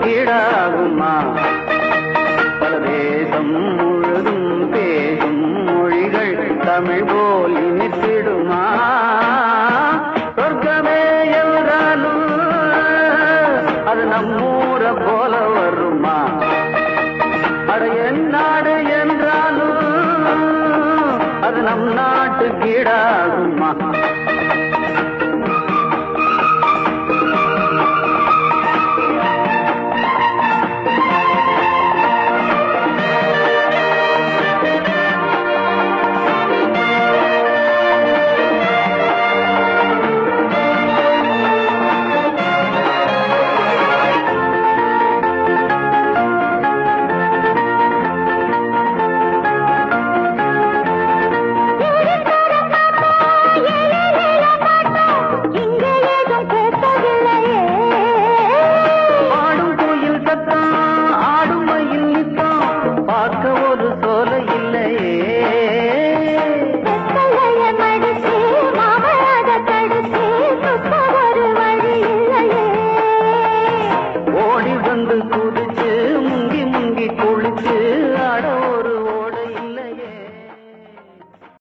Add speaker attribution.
Speaker 1: நாட்டுக்கீடாகுமா பல தேசம் முழுதும் பேசும் மொழிகள் தமிழ் போல் இனித்திடுமா சொர்க்கமே என்றாலும் அது நம்மூர போல வருமா அட என் நாடு என்றாலும் அது நம் நாட்டுக்கீடாகுமா